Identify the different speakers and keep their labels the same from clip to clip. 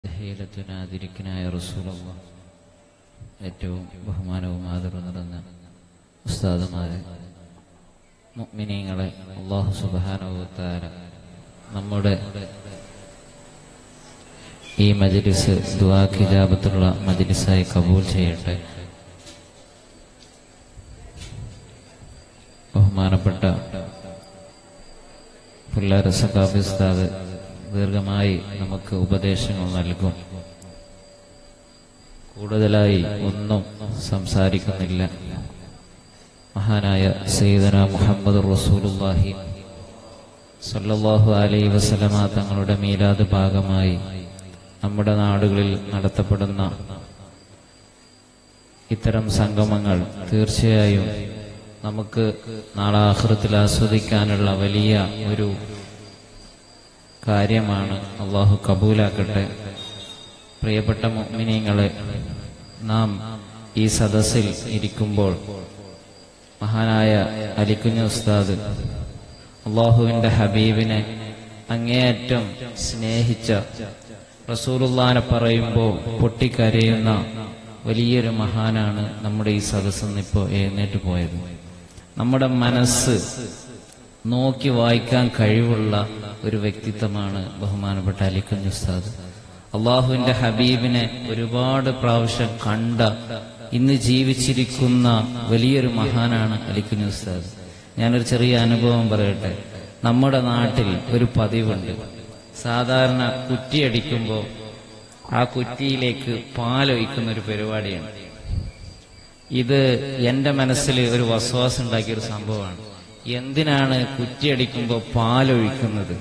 Speaker 1: ഹീലത്തിനാതിരിക്കനായ റസൂലുള്ള ഏറ്റവും ബഹുമാനവും ആദരവും നിറഞ്ഞ ഉസ്താദുമാരെ മുഅ്മിനീങ്ങളെ അള്ളാഹു സുബാനുഭവത്താര നമ്മുടെ ഈ മജ്ലിസ് ദുആ കിജാബത്തുള്ള മജ്ലിസായി കബൂൽ ചെയ്യട്ടെ ബഹുമാനപ്പെട്ട പുല്ലാര സഖാഫി ഉസ്താദ് ദീർഘമായി നമുക്ക് ഉപദേശങ്ങൾ നൽകും കൂടുതലായി ഒന്നും സംസാരിക്കുന്നില്ല മഹാനായ സയ്യിദന മുഹമ്മദ് റസൂലുള്ളാഹി സല്ലല്ലാഹു അലൈഹി വസല്ലമ തങ്ങളുടെ മീലാദ് ഭാഗമായി നമ്മുടെ നാടുകളിൽ നടത്തപ്പെടുന്ന ഇത്തരം സംഗമങ്ങൾ തീർച്ചയായും നമുക്ക് നാളെ ആഹൃത്തിൽ ആസ്വദിക്കാനുള്ള വലിയ ഒരു കാര്യമാണ് അള്ളാഹു കബൂലാക്കട്ടെ പ്രിയപ്പെട്ട മുഅ്മിനീങ്ങളെ നാം ഈ സദസ്സിൽ ഇരിക്കുമ്പോൾ മഹാനായ അലിക്കുഞ്ഞ് ഉസ്താദ് അള്ളാഹുവിന്റെ ഹബീബിനെ അങ്ങേയറ്റം സ്നേഹിച്ച റസൂലുള്ളാനെ പറയുമ്പോൾ പൊട്ടിക്കരയുന്ന വലിയൊരു മഹാനാണ് നമ്മുടെ ഈ സദസ്സിൽ നിന്ന് ഇപ്പോൾ എഴുന്നേറ്റ് പോയത് നമ്മുടെ മനസ്സ് നോക്കി വായിക്കാൻ കഴിവുള്ള ഒരു വ്യക്തിത്വമാണ് ബഹുമാനപ്പെട്ട അലിക്കുഞ്ഞ് ഉസ്താദ് അള്ളാഹുവിന്റെ ഹബീബിനെ ഒരുപാട് പ്രാവശ്യം കണ്ട ഇന്ന് ജീവിച്ചിരിക്കുന്ന വലിയൊരു മഹാനാണ് അലിക്കുഞ്ഞ് ഉസ്താദ് ഞാനൊരു ചെറിയ അനുഭവം പറയട്ടെ നമ്മുടെ നാട്ടിൽ ഒരു പതിവുണ്ട് സാധാരണ കുറ്റിയടിക്കുമ്പോൾ ആ കുറ്റിയിലേക്ക് പാലൊഴിക്കുന്ന ഒരു പരിപാടിയാണ് ഇത് എന്റെ മനസ്സിൽ ഒരു വസ്വാസം ഉണ്ടാക്കിയ ഒരു സംഭവമാണ് എന്തിനാണ് കുറ്റിയടിക്കുമ്പോൾ പാലൊഴിക്കുന്നത്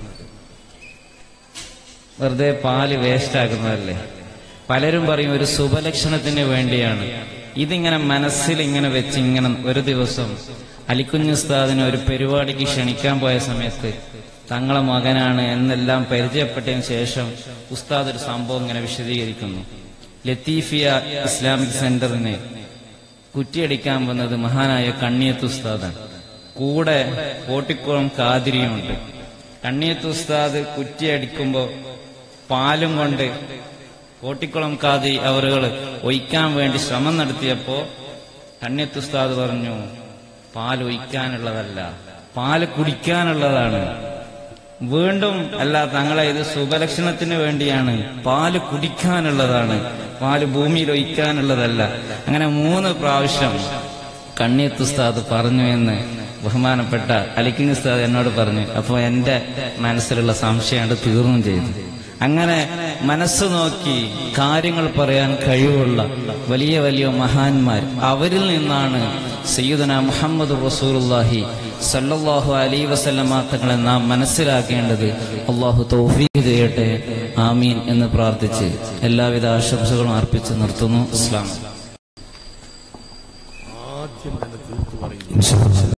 Speaker 1: വെറുതെ പാല് വേസ്റ്റ് ആക്കുന്നതല്ലേ പലരും പറയും ഒരു ശുഭലക്ഷണത്തിന് വേണ്ടിയാണ് ഇതിങ്ങനെ മനസ്സിൽ ഇങ്ങനെ വെച്ച് ഇങ്ങനെ ഒരു ദിവസം അലിക്കുഞ്ഞ് ഉസ്താദിനെ ഒരു പരിപാടിക്ക് ക്ഷണിക്കാൻ പോയ സമയത്ത് തങ്ങളെ മകനാണ് എന്നെല്ലാം പരിചയപ്പെട്ടതിന് ശേഷം ഉസ്താദ് ഒരു സംഭവം ഇങ്ങനെ വിശദീകരിക്കുന്നു ലത്തീഫിയ ഇസ്ലാമിക് സെന്ററിന് കുറ്റിയടിക്കാൻ വന്നത് മഹാനായ കണ്ണിയത്ത് ഉസ്താദാണ് കൂടെ കോട്ടിക്കുളം കാതിരിയുമുണ്ട് കണ്ണിയത്ത് ഉസ്താദ് കുറ്റിയടിക്കുമ്പോ പാലും കൊണ്ട് കോട്ടിക്കുളം കാതി അവറുകൾ ഒഴിക്കാൻ വേണ്ടി ശ്രമം നടത്തിയപ്പോ കണ്ണിയത്ത് ഉസ്താദ് പറഞ്ഞു പാൽ ഒഴിക്കാനുള്ളതല്ല പാല് കുടിക്കാനുള്ളതാണ് വീണ്ടും അല്ല തങ്ങളെ ഇത് സുഭലക്ഷണത്തിന് വേണ്ടിയാണ് പാല് കുടിക്കാനുള്ളതാണ് പാല് ഭൂമിയിൽ ഒഴിക്കാനുള്ളതല്ല അങ്ങനെ മൂന്ന് പ്രാവശ്യം കണ്ണിയത്ത് ഉസ്താദ് പറഞ്ഞു എന്ന് ബഹുമാനപ്പെട്ട അലിക്കിങ് ഉസ്താദ് എന്നോട് പറഞ്ഞു അപ്പോൾ എന്റെ മനസ്സിലുള്ള സംശയം അത് തീർന്നും ചെയ്തു അങ്ങനെ മനസ്സ് നോക്കി കാര്യങ്ങൾ പറയാൻ കഴിവുള്ള വലിയ വലിയ മഹാന്മാർ അവരിൽ നിന്നാണ് സയ്യിദന മുഹമ്മദ് റസൂലുള്ളാഹി സല്ലല്ലാഹു അലൈഹി വസല്ലമ തങ്ങളെ നാം മനസ്സിലാക്കേണ്ടത് അള്ളാഹു തൗഫീഖ് ചെയ്യട്ടെ ആമീൻ എന്ന് പ്രാർത്ഥിച്ച് എല്ലാവിധ ആശംസകളും അർപ്പിച്ച് നിർത്തുന്നു ഇസ്ലാം
Speaker 2: ആദ്യം തന്നെ തീർത്തു പറയുന്നു